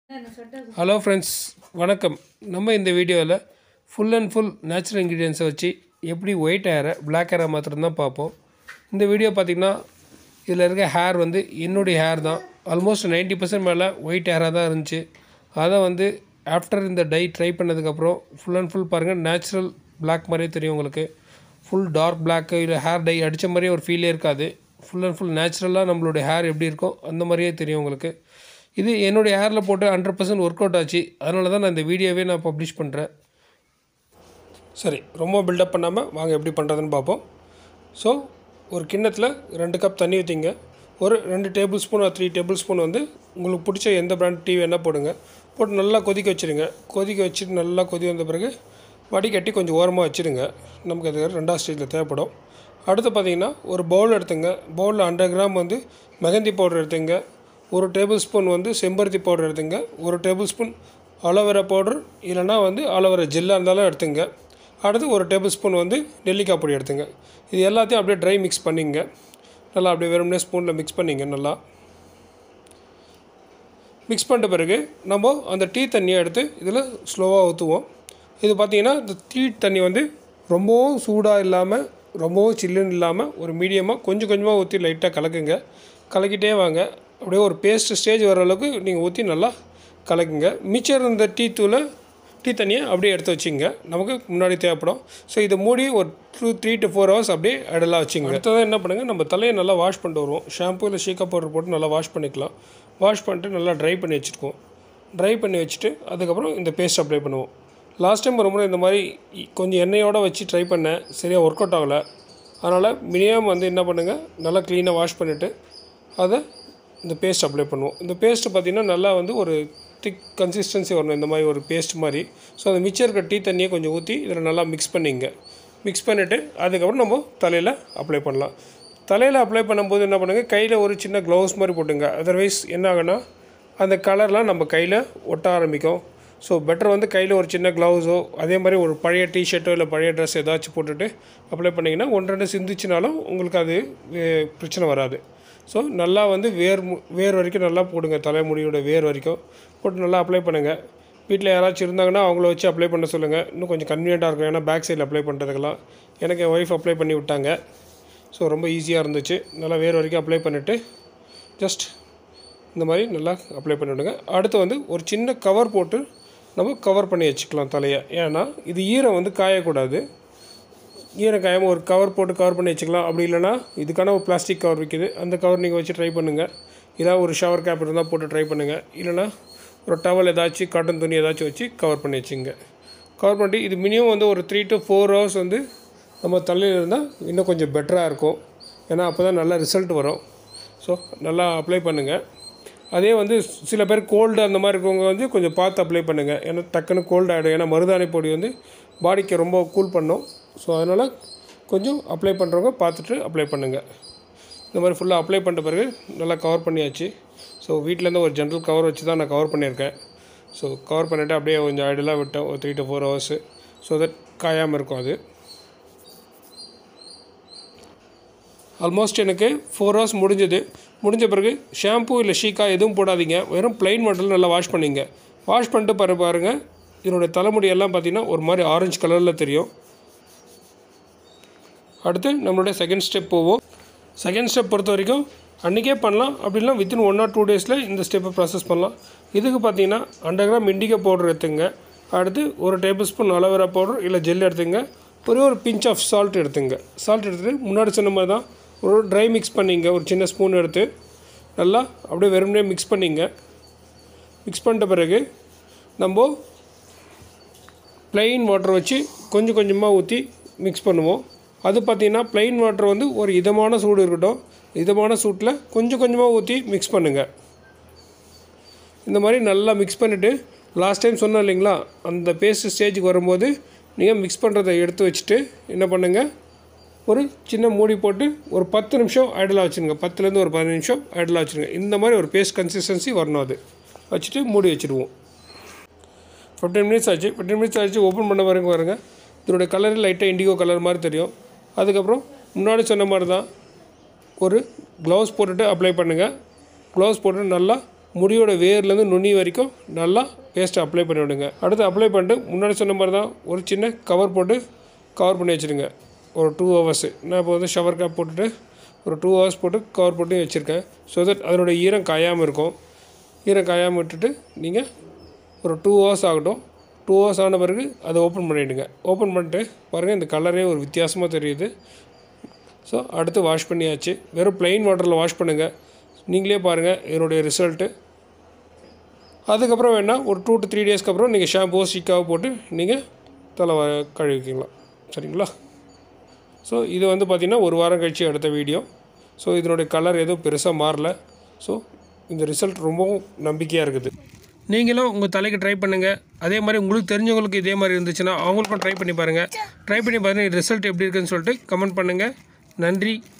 hello friends வணக்கம் நம்ம இந்த வீடியோவில் ஃபுல் அண்ட் ஃபுல் நேச்சுரல் இன்க்ரீடியன்ஸை வச்சு எப்படி ஒயிட் ஹேரை பிளாக் ஹேரை மாத்திரம் தான் பார்ப்போம் இந்த வீடியோ பார்த்திங்கன்னா இதில் இருக்க ஹேர் வந்து என்னுடைய ஹேர் தான் ஆல்மோஸ்ட் 90% பர்சன்ட் மேலே ஒயிட் ஹேராக தான் இருந்துச்சு அதை வந்து ஆஃப்டர் இந்த டை ட்ரை பண்ணதுக்கப்புறம் ஃபுல் அண்ட் ஃபுல் பாருங்கள் நேச்சுரல் பிளாக் மாதிரியே தெரியும் உங்களுக்கு ஃபுல் டார்க் பிளாக்கு இல்லை ஹேர் டை அடித்த மாதிரியே ஒரு ஃபீலே இருக்காது ஃபுல் அண்ட் ஃபுல் நேச்சுரலாக நம்மளுடைய ஹேர் எப்படி இருக்கோ அந்த மாதிரியே தெரியும் உங்களுக்கு இது என்னுடைய ஹேரில் போட்டு ஹண்ட்ரட் பர்சன்ட் ஒர்க் அவுட் ஆச்சு அதனால தான் நான் இந்த வீடியோவே நான் பப்ளிஷ் பண்ணுறேன் சரி ரொம்ப பில்டப் பண்ணாமல் வாங்க எப்படி பண்ணுறதுன்னு பார்ப்போம் ஸோ ஒரு கிண்ணத்தில் ரெண்டு கப் தண்ணி ஊற்றிங்க ஒரு ரெண்டு tablespoon three tablespoon வந்து உங்களுக்கு பிடிச்ச எந்த பிராண்ட் டீ வேணால் போடுங்க போட்டு நல்லா கொதிக்க வச்சுருங்க கொதிக்க வச்சுட்டு நல்லா கொதி வந்த பிறகு வடிகட்டி கொஞ்சம் ஓரமாக வச்சுருங்க நமக்கு அது ரெண்டாவது ஸ்டேஜில் தேவைப்படும் அடுத்து பார்த்தீங்கன்னா ஒரு பவுல் எடுத்துங்க பவுலில் ஹண்ட்ரட் கிராம் வந்து மெஹந்தி பவுடர் எடுத்துங்க ஒரு டேபிள் ஸ்பூன் வந்து செம்பருத்தி பவுடர் எடுத்துங்க ஒரு டேபிள் ஸ்பூன் அலோவேரா பவுடர் இல்லைனா வந்து அலோவேரா ஜெல்லாக இருந்தாலும் எடுத்துங்க அடுத்து ஒரு டேபிள் ஸ்பூன் வந்து நெல்லிக்காய் பொடி எடுத்துங்க இது எல்லாத்தையும் அப்படியே ட்ரை மிக்ஸ் பண்ணிங்க நல்லா அப்படியே வெறுமனே ஸ்பூனில் மிக்ஸ் பண்ணிங்க நல்லா மிக்ஸ் பண்ணிட்ட பிறகு நம்ம அந்த டீ தண்ணியை எடுத்து இதில் ஸ்லோவாக ஊற்றுவோம் இது பார்த்திங்கன்னா இந்த டீ தண்ணி வந்து ரொம்பவும் சூடாக இல்லாமல் ரொம்பவும் சில்லுன்னு இல்லாமல் ஒரு மீடியமாக கொஞ்சம் கொஞ்சமாக ஊற்றி லைட்டாக கலக்குங்க கலக்கிட்டே வாங்க அப்படியே ஒரு பேஸ்ட் ஸ்டேஜ் வர அளவுக்கு நீங்கள் ஊற்றி நல்லா கலக்குங்க மிச்சம் இருந்த டீ தூளை டீ தண்ணியை அப்படியே எடுத்து வச்சுங்க நமக்கு முன்னாடி தேவைப்படும் ஸோ இதை மூடி ஒரு two three to four hours அப்படியே இடலாம் வச்சுங்க அடுத்ததான் என்ன பண்ணுங்கள் நம்ம தலையை நல்லா வாஷ் பண்ணிட்டு வருவோம் ஷாம்பு இல்லை ஷீக்கா பவுடர் போட்டு நல்லா வாஷ் பண்ணிக்கலாம் வாஷ் பண்ணிட்டு நல்லா ட்ரை பண்ணி வச்சுருக்கோம் ட்ரை பண்ணி வச்சுட்டு அதுக்கப்புறம் இந்த பேஸ்ட் அப்ளை பண்ணுவோம் லாஸ்ட் டைம் ஒரு முறை இந்த மாதிரி கொஞ்சம் எண்ணெயோடு வச்சு ட்ரை பண்ணேன் சரியாக ஒர்க் அவுட் ஆகலை அதனால் மினிமம் வந்து என்ன பண்ணுங்கள் நல்லா க்ளீனாக வாஷ் பண்ணிவிட்டு அதை இந்த பேஸ்ட் அப்ளை பண்ணுவோம் இந்த பேஸ்ட்டு பார்த்திங்கன்னா நல்லா வந்து ஒரு திக் கன்சிஸ்டன்சி வரணும் இந்த மாதிரி ஒரு பேஸ்ட் மாதிரி ஸோ அந்த மிச்சம் இருக்க டீ தண்ணியை கொஞ்சம் ஊற்றி இதில் நல்லா மிக்ஸ் பண்ணிங்க மிக்ஸ் பண்ணிவிட்டு அதுக்கப்புறம் நம்ம தலையில் அப்ளை பண்ணலாம் தலையில் அப்ளை பண்ணும்போது என்ன பண்ணுங்கள் கையில் ஒரு சின்ன க்ளவுஸ் மாதிரி போட்டுங்க அதர்வைஸ் என்ன ஆகுனா அந்த கலர்லாம் நம்ம கையில் ஒட்ட ஆரம்பிக்கும் ஸோ பெட்டர் வந்து கையில் ஒரு சின்ன க்ளவுஸோ அதே மாதிரி ஒரு பழைய டிஷர்ட்டோ இல்லை பழைய ட்ரெஸ் ஏதாச்சும் போட்டுட்டு அப்ளை பண்ணிங்கன்னா ஒன்று ரெண்டு சிந்திச்சுனாலும் உங்களுக்கு அது வே- பிரச்சனை வராது ஸோ நல்லா வந்து வேர் மு- வேர் வரைக்கும் நல்லா போடுங்க தலைமுடியோட வேர் வரைக்கும் போட்டு நல்லா அப்ளை பண்ணுங்கள் வீட்டில் யாராச்சும் இருந்தாங்கன்னா அவங்கள வச்சு அப்ளை பண்ண சொல்லுங்கள் இன்னும் கொஞ்சம் கன்வீனியண்ட்டாக இருக்கும் ஏன்னா பேக் சைடில் அப்ளை பண்ணுறதுக்கெல்லாம் எனக்கு என் ஒய்ஃப் அப்ளை பண்ணி விட்டாங்க ஸோ ரொம்ப ஈஸியாக இருந்துச்சு நல்லா வேர் வரைக்கும் அப்ளை பண்ணிவிட்டு ஜஸ்ட் இந்த மாதிரி நல்லா அப்ளை பண்ணி விடுங்க அடுத்து வந்து ஒரு சின்ன கவர் போட்டு நம்ம கவர் பண்ணி வச்சுக்கலாம் தலையை ஏன்னா இது ஈரம் வந்து காயக்கூடாது ஈரம் காயாமல் ஒரு கவர் போட்டு கவர் பண்ணி வச்சுக்கலாம் அப்படி இல்லைன்னா இதுக்கான ஒரு பிளாஸ்டிக் கவர் விற்கிது அந்த கவர் நீங்கள் வச்சு ட்ரை பண்ணுங்கள் இல்லை ஒரு ஷவர் கேப் இருந்தால் போட்டு ட்ரை பண்ணுங்கள் இல்லைன்னா ஒரு டவல் ஏதாச்சும் காட்டன் துணி ஏதாச்சும் வச்சு கவர் பண்ணி வச்சுங்க கவர் பண்ணிட்டு இது மினிமம் வந்து ஒரு த்ரீ டு ஃபோர் ஹவர்ஸ் வந்து நம்ம தலையில் இருந்தால் இன்னும் கொஞ்சம் பெட்டராக இருக்கும் ஏன்னா அப்போ தான் நல்ல ரிசல்ட் வரும் ஸோ நல்லா அப்ளை பண்ணுங்கள் அதே வந்து சில பேர் கோல்டு அந்த மாதிரி இருக்கவங்க வந்து கொஞ்சம் பார்த்து அப்ளை பண்ணுங்கள் ஏன்னா டக்குன்னு கோல்டு ஆகிடும் ஏன்னா மருதாணி பொடி வந்து பாடிக்கு ரொம்ப கூல் பண்ணும் ஸோ அதனால் கொஞ்சம் அப்ளை பண்ணுறவங்க பார்த்துட்டு அப்ளை பண்ணுங்கள் இந்த மாதிரி ஃபுல்லாக அப்ளை பண்ணிட்ட பிறகு நல்லா கவர் பண்ணியாச்சு ஸோ வீட்டிலேருந்து ஒரு ஜென்ரல் கவர் வச்சு தான் நான் கவர் பண்ணியிருக்கேன் ஸோ கவர் பண்ணிவிட்டு அப்படியே கொஞ்சம் ஐடலாக விட்டேன் ஒரு three to four hours so that காயாமல் இருக்கும் அது ஆல்மோஸ்ட் எனக்கு ஃபோர் ஹவர்ஸ் முடிஞ்சது முடிஞ்ச பிறகு ஷாம்பு இல்லை ஷீக்கா எதுவும் போடாதீங்க வெறும் plain மட்டும் நல்லா வாஷ் பண்ணிங்க வாஷ் பண்ணிட்டு பாரு பாருங்கள் இதனுடைய தலைமுடி எல்லாம் பார்த்தீங்கன்னா ஒரு மாதிரி ஆரஞ்சு கலரில் தெரியும் அடுத்து நம்மளுடைய செகண்ட் ஸ்டெப் போவோம் செகண்ட் ஸ்டெப் பொறுத்த வரைக்கும் அன்றைக்கே பண்ணலாம் அப்படின்னா வித்தின் ஒன் ஆர் டூ டேஸில் இந்த ஸ்டெப்பை ப்ராசஸ் பண்ணலாம் இதுக்கு பார்த்தீங்கன்னா ஹண்ட்ரட் கிராம் இண்டிகா பவுடர் எடுத்துங்க அடுத்து ஒரு டேபிள் ஸ்பூன் அலோவேரா பவுடர் இல்லை ஜெல் எடுத்துங்க ஒரே ஒரு பிஞ்ச் ஆஃப் சால்ட் எடுத்துங்க சால்ட் எடுத்துட்டு முன்னாடி சொன்ன மாதிரி தான் ஒரு ட்ரை மிக்ஸ் பண்ணிங்க ஒரு சின்ன ஸ்பூன் எடுத்து நல்லா அப்படியே வெறுமனே மிக்ஸ் பண்ணிங்க மிக்ஸ் பண்ணிட்ட பிறகு நம்ம plain வாட்டர் வச்சு கொஞ்சம் கொஞ்சமாக ஊற்றி மிக்ஸ் பண்ணுவோம் அது பார்த்திங்கன்னா plain வாட்டர் வந்து ஒரு இதமான சூடு இருக்கட்டும் இதமான சூட்டில் கொஞ்சம் கொஞ்சமாக ஊற்றி மிக்ஸ் பண்ணுங்கள் இந்த மாதிரி நல்லா மிக்ஸ் பண்ணிவிட்டு லாஸ்ட் டைம் சொன்னோம் இல்லைங்களா அந்த பேஸ்ட் ஸ்டேஜுக்கு வரும்போது நீங்கள் மிக்ஸ் பண்ணுறதை எடுத்து வச்சுட்டு என்ன பண்ணுங்கள் ஒரு சின்ன மூடி போட்டு ஒரு பத்து நிமிஷம் ஐடலாக வச்சுருங்க பத்துலேருந்து ஒரு பதினஞ்சு நிமிஷம் ஐடலாக வச்சுருங்க இந்த மாதிரி ஒரு பேஸ்ட் கன்சிஸ்டன்சி வரணும் அது வச்சுட்டு மூடி வச்சுடுவோம் ஃபிஃப்டீன் மினிட்ஸ் ஆச்சு ஃபிஃப்டீன் மினிட்ஸ் ஆச்சு ஓப்பன் பண்ண வரைக்கும் பாருங்க இதனுடைய கலர் லைட்டாக இண்டிகோ கலர் மாதிரி தெரியும் அதுக்கப்புறம் முன்னாடி சொன்ன மாதிரி தான் ஒரு க்ளவுஸ் போட்டுட்டு அப்ளை பண்ணுங்கள் க்ளவுஸ் போட்டு நல்லா முடியோட வேர்லேருந்து நுனி வரைக்கும் நல்லா பேஸ்ட்டை அப்ளை பண்ணி விடுங்க அடுத்து அப்ளை பண்ணிட்டு முன்னாடி சொன்ன மாதிரி தான் ஒரு சின்ன கவர் போட்டு கவர் பண்ணி வச்சுருங்க ஒரு டூ ஹவர்ஸு நான் இப்போ வந்து ஷவர் கேப் போட்டுட்டு ஒரு டூ ஹவர்ஸ் போட்டு கவர் போட்டு வச்சுருக்கேன் ஸோ தட் அதனுடைய ஈரம் காயாமல் இருக்கும் ஈரம் காயாமல் விட்டுட்டு நீங்கள் ஒரு டூ ஹவர்ஸ் ஆகட்டும் டூ ஹவர்ஸ் ஆன பிறகு அதை ஓப்பன் பண்ணிவிடுங்க ஓப்பன் பண்ணிட்டு பாருங்கள் இந்த கலரே ஒரு வித்தியாசமாக தெரியுது ஸோ அடுத்து வாஷ் பண்ணியாச்சு வெறும் plain வாட்டரில் வாஷ் பண்ணுங்கள் நீங்களே பாருங்கள் இதனுடைய ரிசல்ட்டு அதுக்கப்புறம் வேணால் ஒரு டூ டு த்ரீ டேஸ்க்கு அப்புறம் நீங்கள் ஷாம்போ ஸ்டிக்காக போட்டு நீங்கள் தலை வ- கழுவிக்கலாம் சரிங்களா ஸோ இது வந்து பார்த்திங்கன்னா ஒரு வாரம் கழிச்சு அடுத்த வீடியோ ஸோ இதனுடைய கலர் எதுவும் பெருசாக மாறல ஸோ இந்த ரிசல்ட் ரொம்பவும் நம்பிக்கையாக இருக்குது நீங்களும் உங்கள் தலைக்கு ட்ரை பண்ணுங்கள் அதே மாதிரி உங்களுக்கு தெரிஞ்சவங்களுக்கு இதே மாதிரி இருந்துச்சுன்னா அவங்களுக்கும் ட்ரை பண்ணி பாருங்கள் ட்ரை பண்ணி பாருங்கள் ரிசல்ட் எப்படி இருக்குன்னு சொல்லிட்டு கமெண்ட் பண்ணுங்கள் நன்றி